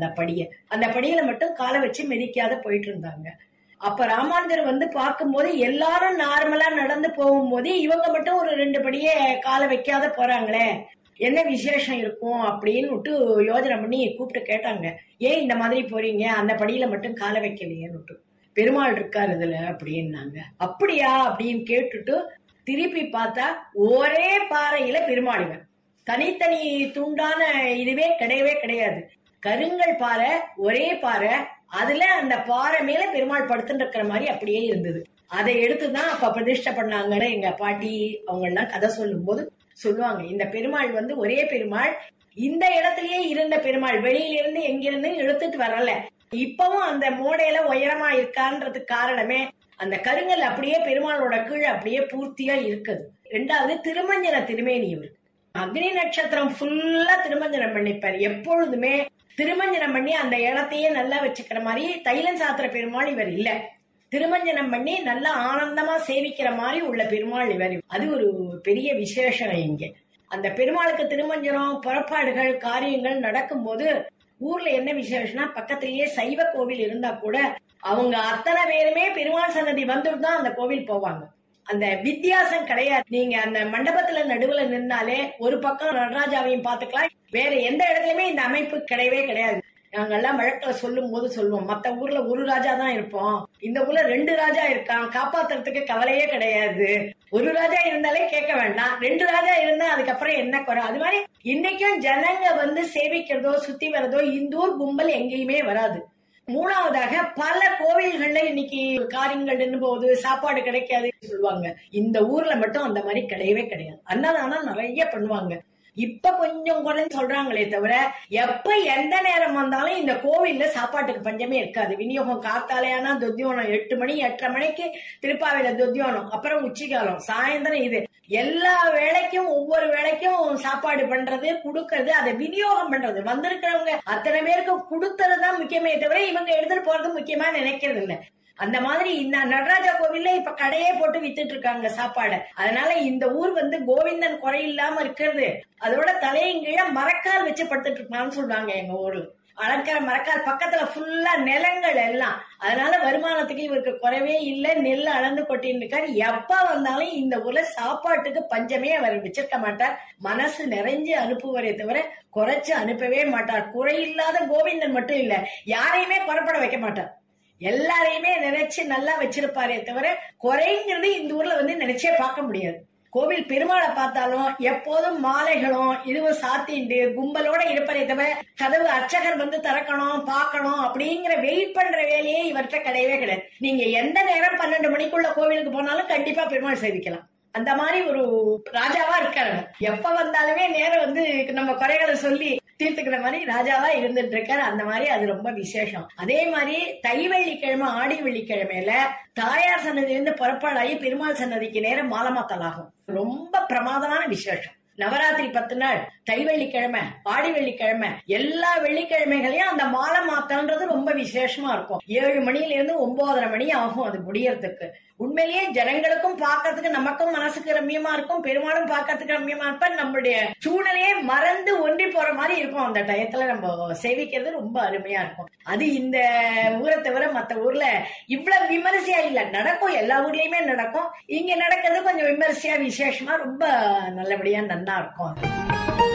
அந்த படிய அந்த படியில மட்டும் காலை வச்சு மிதிக்காத போயிட்டு இருந்தாங்க அப்ப ராமானுஜர் வந்து பார்க்கும்போது எல்லாரும் நார்மலா நடந்து போகும்போது இவங்க மட்டும் ஒரு ரெண்டு படியே காலை வைக்காத போறாங்களே என்ன விசேஷம் இருக்கும் அப்படின்னு விட்டு யோஜனை பண்ணி கூப்பிட்டு கேட்டாங்க ஏன் இந்த மாதிரி போறீங்க அந்த படியில மட்டும் காலை வைக்கலையேன்னு விட்டு பெருமாள் இருக்காரு இதுல அப்படின்னாங்க அப்படியா அப்படின்னு கேட்டுட்டு திருப்பி பார்த்தா ஒரே பாறையில பெருமாள் இவன் தனித்தனி துண்டான இதுவே கிடையவே கிடையாது கருங்கல் பாறை ஒரே பாறை அதுல அந்த பாறை மேல பெருமாள் படுத்துட்டு இருக்கிற மாதிரி அப்படியே இருந்தது அதை எடுத்துதான் அப்ப பிரதிஷ்டை பண்ணாங்கன்னு எங்க பாட்டி அவங்க எல்லாம் கதை சொல்லும் போது சொல்லுவாங்க இந்த பெருமாள் வந்து ஒரே பெருமாள் இந்த இடத்துலயே இருந்த பெருமாள் வெளியில இருந்து எங்கிருந்து இழுத்துட்டு வரல இப்பவும் அந்த மூடையில உயரமா இருக்கான்றதுக்கு காரணமே அந்த கருங்கல் அப்படியே பெருமாளோட கீழே அப்படியே பூர்த்தியா இருக்குது ரெண்டாவது திருமஞ்சன திருமேனி இவர் அக்னி நட்சத்திரம் ஃபுல்லா திருமஞ்சனம் பண்ணிப்பார் எப்பொழுதுமே திருமஞ்சனம் பண்ணி அந்த இடத்தையே நல்லா வச்சுக்கிற மாதிரி தைலம் சாத்திர பெருமாள் இவர் இல்ல திருமஞ்சனம் பண்ணி நல்லா ஆனந்தமா சேவிக்கிற மாதிரி உள்ள பெருமாள் இவர் அது ஒரு பெரிய விசேஷம் இங்க அந்த பெருமாளுக்கு திருமஞ்சனம் புறப்பாடுகள் காரியங்கள் நடக்கும்போது ஊர்ல என்ன விசேஷம்னா பக்கத்திலேயே சைவ கோவில் இருந்தா கூட அவங்க அத்தனை பேருமே பெருமாள் சன்னதி வந்துட்டு தான் அந்த கோவில் போவாங்க அந்த வித்தியாசம் கிடையாது நீங்க அந்த மண்டபத்துல நடுவுல நின்னாலே ஒரு பக்கம் நடராஜாவையும் பாத்துக்கலாம் வேற எந்த இடத்துலயுமே இந்த அமைப்பு கிடையவே கிடையாது நாங்கெல்லாம் வழக்குல சொல்லும் போது சொல்லுவோம் மத்த ஊர்ல ஒரு ராஜா தான் இருப்போம் இந்த ஊர்ல ரெண்டு ராஜா இருக்கான் காப்பாத்துறதுக்கு கவலையே கிடையாது ஒரு ராஜா இருந்தாலே கேட்க வேண்டாம் ரெண்டு ராஜா இருந்தா அதுக்கப்புறம் என்ன குறை அது மாதிரி இன்னைக்கும் ஜனங்க வந்து சேவிக்கிறதோ சுத்தி வரதோ இந்த ஊர் கும்பல் எங்கேயுமே வராது மூணாவதாக பல கோவில்கள்ல இன்னைக்கு காரியங்கள் போகுது சாப்பாடு கிடைக்காது சொல்லுவாங்க இந்த ஊர்ல மட்டும் அந்த மாதிரி கிடையவே கிடையாது அன்னதானம் நிறைய பண்ணுவாங்க இப்ப கொஞ்சம் குறைஞ்சு சொல்றாங்களே தவிர எப்ப எந்த நேரம் வந்தாலும் இந்த கோவில்ல சாப்பாட்டுக்கு பஞ்சமே இருக்காது விநியோகம் காத்தாலையானா தொத்தியோனம் எட்டு மணி எட்டரை மணிக்கு திருப்பாவையில தொத்தியோனம் அப்புறம் உச்சிகாலம் சாயந்தரம் இது எல்லா வேலைக்கும் ஒவ்வொரு வேலைக்கும் சாப்பாடு பண்றது கொடுக்கறது அதை விநியோகம் பண்றது வந்திருக்கிறவங்க அத்தனை பேருக்கு கொடுத்ததுதான் முக்கியமே தவிர இவங்க எடுத்துட்டு போறது முக்கியமா நினைக்கிறது இல்ல அந்த மாதிரி இந்த நடராஜா கோவில்ல இப்ப கடையே போட்டு வித்துட்டு இருக்காங்க சாப்பாடு அதனால இந்த ஊர் வந்து கோவிந்தன் குறை இல்லாம இருக்கிறது அதோட தலையின் கீழே மரக்கால் வச்சு படுத்துட்டு இருப்பான்னு சொல்றாங்க எங்க ஊர்ல அலங்கார மரக்கால் பக்கத்துல ஃபுல்லா நிலங்கள் எல்லாம் அதனால வருமானத்துக்கு இவருக்கு குறைவே இல்ல நெல் அளந்து கொட்டின்னு இருக்காரு எப்ப வந்தாலும் இந்த ஊர்ல சாப்பாட்டுக்கு பஞ்சமே அவர் வச்சிருக்க மாட்டார் மனசு நிறைஞ்சு அனுப்புவரே தவிர குறைச்சு அனுப்பவே மாட்டார் குறையில்லாத கோவிந்தன் மட்டும் இல்ல யாரையுமே புறப்பட வைக்க மாட்டார் எல்லாரையுமே நினைச்சு நல்லா வச்சிருப்பாரே தவிர குறைங்கிறது இந்த ஊர்ல வந்து நினைச்சே பார்க்க முடியாது கோவில் பெருமாளை பார்த்தாலும் எப்போதும் மாலைகளும் இதுவும் சாத்திண்டு கும்பலோட இருப்பதே தவிர கதவு அர்ச்சகர் வந்து திறக்கணும் பார்க்கணும் அப்படிங்கிற வெயிட் பண்ற வேலையே இவர்கிட்ட கிடையவே கிடையாது நீங்க எந்த நேரம் பன்னெண்டு மணிக்குள்ள கோவிலுக்கு போனாலும் கண்டிப்பா பெருமாள் சேவிக்கலாம் அந்த மாதிரி ஒரு ராஜாவா இருக்காரு எப்ப வந்தாலுமே நேரம் வந்து நம்ம குறைகளை சொல்லி தீர்த்துக்கிற மாதிரி ராஜாவா இருந்துட்டு இருக்காரு அந்த மாதிரி அது ரொம்ப விசேஷம் அதே மாதிரி தை வெள்ளிக்கிழமை ஆடி வெள்ளிக்கிழமையில தாயார் சன்னதியிலிருந்து புறப்பாடாகி பெருமாள் சன்னதிக்கு நேரம் மாலமாத்தலாகும் ரொம்ப பிரமாதமான விசேஷம் நவராத்திரி பத்து நாள் தை வெள்ளிக்கிழமை ஆடி வெள்ளிக்கிழமை எல்லா வெள்ளிக்கிழமைகளையும் அந்த மாலை மாத்தன்றது ரொம்ப விசேஷமா இருக்கும் ஏழு மணில இருந்து ஒன்பதரை மணி ஆகும் அது முடியறதுக்கு உண்மையிலேயே ஜனங்களுக்கும் பார்க்கறதுக்கு நமக்கும் மனசுக்கு ரம்யமா இருக்கும் பெருமாளும் பார்க்கறதுக்கு ரம்யமா இருப்ப நம்மளுடைய சூழ்நிலையே மறந்து ஒன்றி போற மாதிரி இருக்கும் அந்த டயத்துல நம்ம சேவிக்கிறது ரொம்ப அருமையா இருக்கும் அது இந்த ஊரை தவிர மத்த ஊர்ல இவ்வளவு விமரிசையா இல்ல நடக்கும் எல்லா ஊர்லயுமே நடக்கும் இங்க நடக்கிறது கொஞ்சம் விமரிசையா விசேஷமா ரொம்ப நல்லபடியா நன்னா இருக்கும்